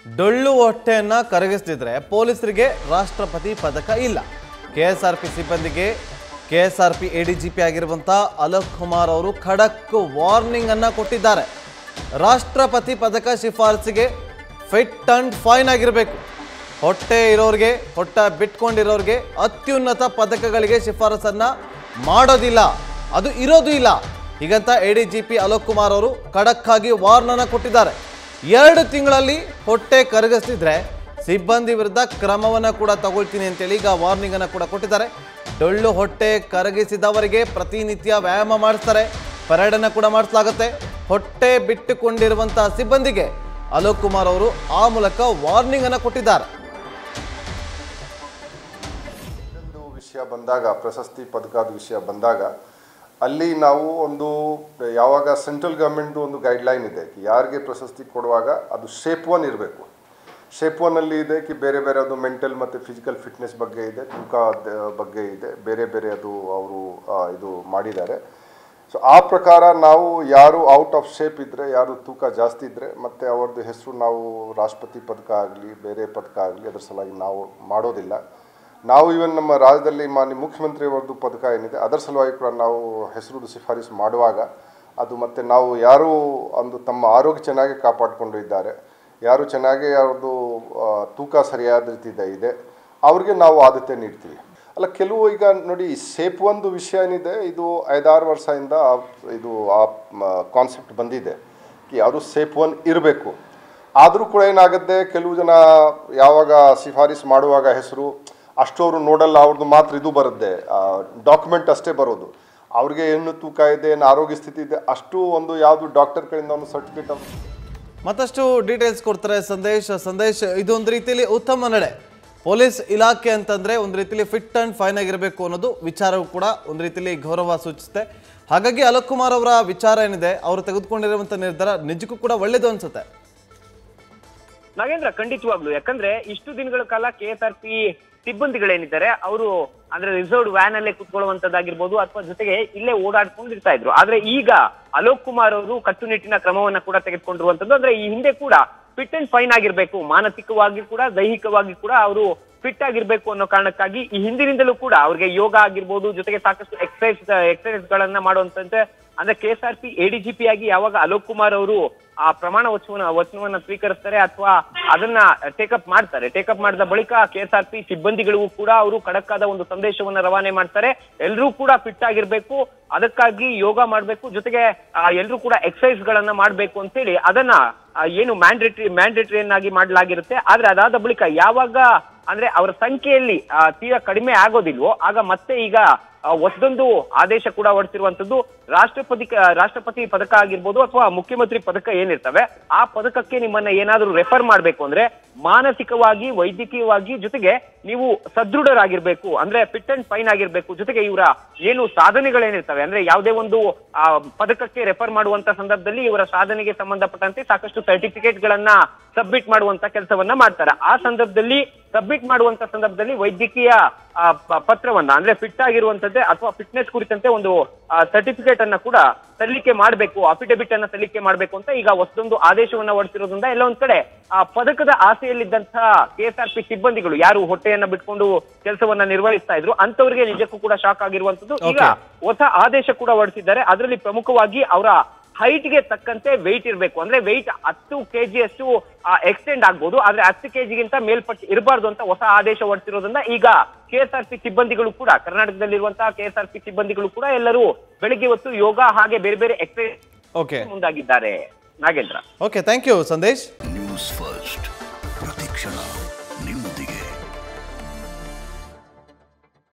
ಡೊಳ್ಳು ಹೊಟ್ಟೆಯನ್ನ ಕರಗಿಸ್ತಿದ್ರೆ ಪೊಲೀಸರಿಗೆ ರಾಷ್ಟ್ರಪತಿ ಪದಕ ಇಲ್ಲ ಕೆಎಸ್ಆರ್ಪಿ ಸಿಬ್ಬಂದಿಗೆ ಕೆಎಸ್ಆರ್ಪಿ ಎಡಿಜಿಪಿ ಆಗಿರುವಂಥ ಅಲೋಕ್ ಕುಮಾರ್ ಅವರು ಖಡಕ್ ವಾರ್ನಿಂಗ್ ಅನ್ನ ಕೊಟ್ಟಿದ್ದಾರೆ ರಾಷ್ಟ್ರಪತಿ ಪದಕ ಶಿಫಾರಸಿಗೆ ಫಿಟ್ ಅಂಡ್ ಫೈನ್ ಆಗಿರಬೇಕು ಹೊಟ್ಟೆ ಇರೋರಿಗೆ ಹೊಟ್ಟ ಬಿಟ್ಕೊಂಡಿರೋರಿಗೆ ಅತ್ಯುನ್ನತ ಪದಕಗಳಿಗೆ ಶಿಫಾರಸನ್ನ ಮಾಡೋದಿಲ್ಲ ಅದು ಇರೋದು ಇಲ್ಲ ಹೀಗಂತ A D G P Alok Kumar ಅವರು ಖಡಕ್ ಆಗಿ ವಾರ್ನನ್ನ ಕೊಟ್ಟಿದ್ದಾರೆ ಎರಡು ತಿಂಗಳಲ್ಲಿ ಹೊಟ್ಟೆ ಕರಗಿಸ್ತಿದ್ರೆ ಸಿಬ್ಬಂದಿ ವಿರುದ್ಧ ಕ್ರಮವನ್ನ ಕೂಡ ತಗೊಳ್ತೀನಿ ಅಂತೇಳಿ ಈಗ ವಾರ್ನಿಂಗ್ ಅನ್ನ ಕೂಡ ಕೊಟ್ಟಿದ್ದಾರೆ ಡೊಳ್ಳು ಹೊಟ್ಟೆ ಕರಗಿಸಿದವರಿಗೆ ಪ್ರತಿನಿತ್ಯ ವ್ಯಾಯಾಮ ಮಾಡಿಸ್ತಾರೆ ಪರೇಡ್ ಅನ್ನ ಕೂಡ ಮಾಡಿಸಲಾಗುತ್ತೆ ಹೊಟ್ಟೆ ಬಿಟ್ಟುಕೊಂಡಿರುವಂತಹ ಸಿಬ್ಬಂದಿಗೆ ಅಲೋಕ್ ಕುಮಾರ್ ಅವರು ಆ ಮೂಲಕ ವಾರ್ನಿಂಗ್ ಅನ್ನ ಕೊಟ್ಟಿದ್ದಾರೆ ಒಂದು ವಿಷಯ ಬಂದಾಗ ಪ್ರಶಸ್ತಿ ಪದಕದ ವಿಷಯ ಬಂದಾಗ ಅಲ್ಲಿ ನಾವು ಒಂದು ಯಾವಾಗ ಸೆಂಟ್ರಲ್ ಗೌರ್ಮೆಂಟ್ದು ಒಂದು ಗೈಡ್ಲೈನ್ ಇದೆ ಕಿ ಯಾರಿಗೆ ಪ್ರಶಸ್ತಿ ಕೊಡುವಾಗ ಅದು ಶೇಪ್ ಒನ್ ಇರಬೇಕು ಶೇಪ್ ಒನ್ನಲ್ಲಿ ಇದೆ ಕಿ ಬೇರೆ ಬೇರೆ ಅದು ಮೆಂಟಲ್ ಮತ್ತು ಫಿಸಿಕಲ್ ಫಿಟ್ನೆಸ್ ಬಗ್ಗೆ ಇದೆ ತೂಕ ಬಗ್ಗೆ ಇದೆ ಬೇರೆ ಬೇರೆ ಅದು ಅವರು ಇದು ಮಾಡಿದ್ದಾರೆ ಸೊ ಆ ಪ್ರಕಾರ ನಾವು ಯಾರು ಔಟ್ ಆಫ್ ಶೇಪ್ ಇದ್ದರೆ ಯಾರು ತೂಕ ಜಾಸ್ತಿ ಇದ್ದರೆ ಮತ್ತು ಅವ್ರದ್ದು ಹೆಸರು ನಾವು ರಾಷ್ಟ್ರಪತಿ ಪದಕ ಆಗಲಿ ಬೇರೆ ಪದಕ ಆಗಲಿ ಅದ್ರ ಸಲುವಾಗಿ ನಾವು ಮಾಡೋದಿಲ್ಲ ನಾವು ಇವನ್ ನಮ್ಮ ರಾಜ್ಯದಲ್ಲಿ ಮಾನ್ಯ ಮುಖ್ಯಮಂತ್ರಿ ಅವರದ್ದು ಪದಕ ಏನಿದೆ ಅದರ ಸಲುವಾಗಿ ಕೂಡ ನಾವು ಹೆಸರು ಶಿಫಾರಸು ಮಾಡುವಾಗ ಅದು ಮತ್ತು ನಾವು ಯಾರು ಒಂದು ತಮ್ಮ ಆರೋಗ್ಯ ಚೆನ್ನಾಗಿ ಕಾಪಾಡಿಕೊಂಡು ಇದ್ದಾರೆ ಯಾರು ಚೆನ್ನಾಗಿ ಅವ್ರದ್ದು ಆ, ತೂಕ ಸರಿಯಾದ ರೀತಿ ಇದೆ ಇದೆ ಅವ್ರಿಗೆ ನಾವು ಆದ್ಯತೆ ನೀಡ್ತೀವಿ ಅಲ್ಲ ಕೆಲವು ಈಗ ನೋಡಿ ಸೇಫ್ ಒಂದು ವಿಷಯ ಏನಿದೆ ಇದು ಐದಾರು ವರ್ಷದಿಂದ ಆ- ಇದು ಆ ಕಾನ್ಸೆಪ್ಟ್ ಬಂದಿದೆ ಕಿ ಯಾವುದು ಸೇಫ್ ಒನ್ ಇರಬೇಕು ಆದರೂ ಕೂಡ ಏನಾಗುತ್ತೆ ಕೆಲವು ಜನ ಯಾವಾಗ ಶಿಫಾರಸು ಮಾಡುವಾಗ ಹೆಸರು ಅಷ್ಟು ಅವರು ನೋಡಲ್ಲ ಅವ್ರದ್ದು ಮಾತ್ರ ಇದು ಬರುತ್ತೆ ಡಾಕ್ಯುಮೆಂಟ್ ಅಷ್ಟೇ ಬರೋದು ಅವ್ರಿಗೆ ಏನು ತೂಕ ಇದೆ ಏನು ಆರೋಗ್ಯ ಸ್ಥಿತಿ ಇದೆ ಅಷ್ಟು ಒಂದು ಯಾವುದು ಡಾಕ್ಟರ್ ಕಡೆಯಿಂದ ಒಂದು ಸರ್ಟಿಫಿಕೇಟ್ ಮತ್ತಷ್ಟು ಡೀಟೇಲ್ಸ್ ಕೊಡ್ತಾರೆ ಸಂದೇಶ್ ಸಂದೇಶ್ ಇದು ಒಂದು ರೀತಿಯಲ್ಲಿ ಉತ್ತಮ ನಡೆ ಪೊಲೀಸ್ ಇಲಾಖೆ ಅಂತಂದ್ರೆ ಒಂದು ರೀತಿಯಲ್ಲಿ ಫಿಟ್ ಅಂಡ್ ಫೈನ್ ಆಗಿರಬೇಕು ಅನ್ನೋದು ವಿಚಾರವೂ ಕೂಡ ಒಂದು ರೀತಿಯಲ್ಲಿ ಗೌರವ ಸೂಚಿಸುತ್ತೆ ಹಾಗಾಗಿ ಅಲೋಕ್ ಕುಮಾರ್ ಅವರ ವಿಚಾರ ಏನಿದೆ ಅವರು ತೆಗೆದುಕೊಂಡಿರುವಂಥ ನಿರ್ಧಾರ ನಿಜಕ್ಕೂ ಕೂಡ ಒಳ್ಳೇದು ಅನ್ಸುತ್ತೆ ನಾಗೇಂದ್ರ ಖಂಡಿತವಾಗ್ಲು ಯಾಕಂದ್ರೆ ಇಷ್ಟು ದಿನಗಳ ಕಾಲ ಕೆ ಎಸ್ ಆರ್ ಪಿ ಸಿಬ್ಬಂದಿಗಳೇನಿದ್ದಾರೆ ಅವರು ಅಂದ್ರೆ ರಿಸರ್ವ್ಡ್ ವ್ಯಾನ್ ಅಲ್ಲೇ ಕುತ್ಕೊಳ್ಳುವಂತದ್ದಾಗಿರ್ಬೋದು ಅಥವಾ ಜೊತೆಗೆ ಇಲ್ಲೇ ಓಡಾಡ್ಕೊಂಡಿರ್ತಾ ಇದ್ರು ಆದ್ರೆ ಈಗ ಅಲೋಕ್ ಕುಮಾರ್ ಅವರು ಕಟ್ಟುನಿಟ್ಟಿನ ಕ್ರಮವನ್ನ ಕೂಡ ತೆಗೆದುಕೊಂಡಿರುವಂತದ್ದು ಅಂದ್ರೆ ಈ ಹಿಂದೆ ಕೂಡ ಫಿಟ್ ಅಂಡ್ ಫೈನ್ ಆಗಿರ್ಬೇಕು ಮಾನಸಿಕವಾಗಿ ಕೂಡ ದೈಹಿಕವಾಗಿ ಕೂಡ ಅವರು ಫಿಟ್ ಆಗಿರ್ಬೇಕು ಅನ್ನೋ ಕಾರಣಕ್ಕಾಗಿ ಈ ಹಿಂದಿನಿಂದಲೂ ಕೂಡ ಅವ್ರಿಗೆ ಯೋಗ ಆಗಿರ್ಬೋದು ಜೊತೆಗೆ ಸಾಕಷ್ಟು ಎಕ್ಸರ್ಸೈಸ್ ಎಕ್ಸರ್ಸೈಸ್ ಗಳನ್ನ ಮಾಡುವಂತಂತೆ ಅಂದ್ರೆ K S R P ADGP ಆಗಿ ಯಾವಾಗ ಅಲೋಕ್ ಕುಮಾರ್ ಅವರು ಆ ಪ್ರಮಾಣ ವಚನ ವಚನವನ್ನ ಸ್ವೀಕರಿಸ್ತಾರೆ ಅಥವಾ ಅದನ್ನ ಟೇಕಪ್ ಮಾಡ್ತಾರೆ ಟೇಕಪ್ ಮಾಡಿದ ಬಳಿಕ ಕೆ ಎಸ್ ಆರ್ ಪಿ ಸಿಬ್ಬಂದಿಗಳಿಗೂ ಕೂಡ ಅವರು ಖಡಕ್ಕಾದ ಒಂದು ಸಂದೇಶವನ್ನ ರವಾನೆ ಮಾಡ್ತಾರೆ ಎಲ್ಲರೂ ಕೂಡ ಫಿಟ್ ಆಗಿರ್ಬೇಕು ಅದಕ್ಕಾಗಿ ಯೋಗ ಮಾಡ್ಬೇಕು ಜೊತೆಗೆ ಎಲ್ಲರೂ ಕೂಡ ಎಕ್ಸರ್ಸೈಸ್ ಗಳನ್ನ ಮಾಡ್ಬೇಕು ಅಂತೇಳಿ ಅದನ್ನ ಆ, ಏನು ಮ್ಯಾಂಡೇಟರಿ ಮ್ಯಾಂಡೇಟರಿಯನ್ನಾಗಿ ಮಾಡಲಾಗಿರುತ್ತೆ ಆದ್ರೆ ಅದಾದ ಬಳಿಕ ಯಾವಾಗ ಅಂದ್ರೆ ಅವರ ಸಂಖ್ಯೆಯಲ್ಲಿ ಆ, ತೀರಾ ಕಡಿಮೆ ಆಗೋದಿಲ್ವೋ ಆಗ ಮತ್ತೆ ಈಗ ಆ, ಹೊಸದೊಂದು ಆದೇಶ ಕೂಡ ಹೊರಡಿಸಿರುವಂತದ್ದು ರಾಷ್ಟ್ರಪತಿ ರಾಷ್ಟ್ರಪತಿ ಪದಕ ಆಗಿರ್ಬೋದು ಅಥವಾ ಮುಖ್ಯಮಂತ್ರಿ ಪದಕ ಏನಿರ್ತವೆ ಆ ಪದಕಕ್ಕೆ ನಿಮ್ಮನ್ನ ಏನಾದ್ರೂ ರೆಫರ್ ಮಾಡ್ಬೇಕು ಅಂದ್ರೆ ಮಾನಸಿಕವಾಗಿ ವೈದ್ಯಕೀಯವಾಗಿ ಜೊತೆಗೆ ನೀವು ಸದೃಢರಾಗಿರ್ಬೇಕು ಅಂದ್ರೆ ಫಿಟ್ ಅಂಡ್ ಫೈನ್ ಆಗಿರ್ಬೇಕು ಜೊತೆಗೆ ಇವರ ಏನು ಸಾಧನೆಗಳೇನಿರ್ತವೆ ಅಂದ್ರೆ ಯಾವುದೇ ಒಂದು ಆ, ಪದಕಕ್ಕೆ ರೆಫರ್ ಮಾಡುವಂತ ಸಂದರ್ಭದಲ್ಲಿ ಇವರ ಸಾಧನೆಗೆ ಸಂಬಂಧಪಟ್ಟಂತೆ ಸಾಕಷ್ಟು ಸರ್ಟಿಫಿಕೇಟ್ ಗಳನ್ನ ಸಬ್ಮಿಟ್ ಮಾಡುವಂತ ಕೆಲಸವನ್ನ ಮಾಡ್ತಾರೆ ಆ ಸಂದರ್ಭದಲ್ಲಿ ಸಬ್ಮಿಟ್ ಮಾಡುವಂತ ಸಂದರ್ಭದಲ್ಲಿ ವೈದ್ಯಕೀಯ ಆ, ಪ- ಪತ್ರವನ್ನ ಅಂದ್ರೆ ಫಿಟ್ ಆಗಿರುವಂತದ್ದೇ ಅಥವಾ ಫಿಟ್ನೆಸ್ ಕುರಿತಂತೆ ಒಂದು ಸರ್ಟಿಫಿಕೇಟ್ ಅನ್ನ ಕೂಡ ಸಲ್ಲಿಕೆ ಮಾಡಬೇಕು ಅಫಿಡವಿಟ್ ಅನ್ನ ಸಲ್ಲಿಕೆ ಮಾಡಬೇಕು ಅಂತ ಈಗ ಹೊಸದೊಂದು ಆದೇಶವನ್ನ ಹೊರಡಿಸಿರೋದ್ರಿಂದ ಎಲ್ಲ ಒಂದ್ ಕಡೆ ಆ ಪದಕದ ಆಸೆಯಲ್ಲಿದ್ದಂತಹ ಕೆ ಎಸ್ ಆರ್ ಪಿ ಸಿಬ್ಬಂದಿಗಳು ಯಾರು ಹೊಟ್ಟೆಯನ್ನ ಬಿಟ್ಕೊಂಡು ಕೆಲಸವನ್ನ ನಿರ್ವಹಿಸ್ತಾ ಇದ್ರು ಅಂತವರಿಗೆ ನಿಜಕ್ಕೂ ಕೂಡ ಶಾಕ್ ಆಗಿರುವಂತದ್ದು ಈಗ Okay. ಹೊಸ ಆದೇಶ ಕೂಡ ಹೊರಡಿಸಿದ್ದಾರೆ ಅದರಲ್ಲಿ ಪ್ರಮುಖವಾಗಿ ಅವರ height ಗೆ ತಕ್ಕಂತೆ ವೆಯ್ಟ್ ಇರಬೇಕು ಅಂದ್ರೆ ವೆಯ್ಟ್ ಹತ್ತು ಕೆಜಿ ಅಷ್ಟು ಎಕ್ಸ್ಟೆಂಡ್ ಆಗ್ಬೋದು ಆದ್ರೆ ಹತ್ತು ಕೆಜಿಗಿಂತ ಮೇಲ್ಪಟ್ಟು ಇರಬಾರ್ದು ಅಂತ ಹೊಸ ಆದೇಶ ಹೊರಡಿಸಿರೋದ್ರಿಂದ ಈಗ ಕೆ ಎಸ್ ಆರ್ ಪಿ ಸಿಬ್ಬಂದಿಗಳು ಕೂಡ ಕರ್ನಾಟಕದಲ್ಲಿರುವಂತಹ ಕೆ ಎಸ್ ಆರ್ ಪಿ ಸಿಬ್ಬಂದಿಗಳು ಕೂಡ ಎಲ್ಲರೂ ಬೆಳಿಗ್ಗೆ ಹೊತ್ತು ಯೋಗ ಹಾಗೆ ಬೇರೆ ಬೇರೆ ಎಕ್ಸರ್ಸೈಸ್ ಓಕೆ ಮುಂದಾಗಿದ್ದಾರೆ Nagendra okay thank you Sandesh news first ಪ್ರತಿಕ್ಷಣ ನಿಮ್ಮೊಂದಿಗೆ